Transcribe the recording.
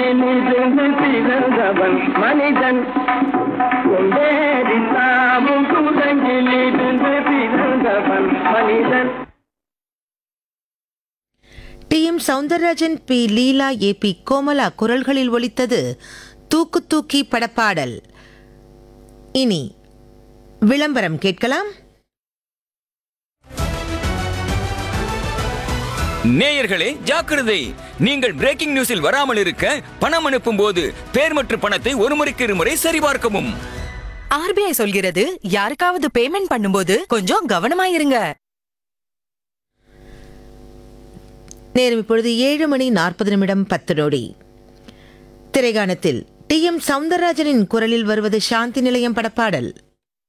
தங்கிலிருந்து பிறந்தவன் மனிதன் கொண்டேறி தாமும் குரங்கிலிருந்து பிறந்தவன் மனிதன் T M Soundararajan P Leela A P Komala குரல்களில் ஒலித்தது தூக்கு தூக்கி படப்பாடல் இனி விளம்பரம் கேட்கலாம் நேயர்களே ஜாக்கிரதை நீங்கள் பிரேக்கிங் நியூஸில் வராமல் இருக்க பணம் அனுப்பும் போது பேர் மற்றும் பணத்தை ஒரு முறைக்கு இருமுறை சரிபார்க்கவும் ஆர்பிஐ சொல்கிறது யாருக்காவது பேமெண்ட் பண்ணும்போது கொஞ்சம் கவனமா இருங்க நேரம் இப்பொழுது ஏழு மணி நாற்பது நிமிடம் பத்து நொடி திரைகாணத்தில் டி எம் சவுந்தரராஜனின் குரலில் வருவது சாந்தி நிலையம் படப்பாடல்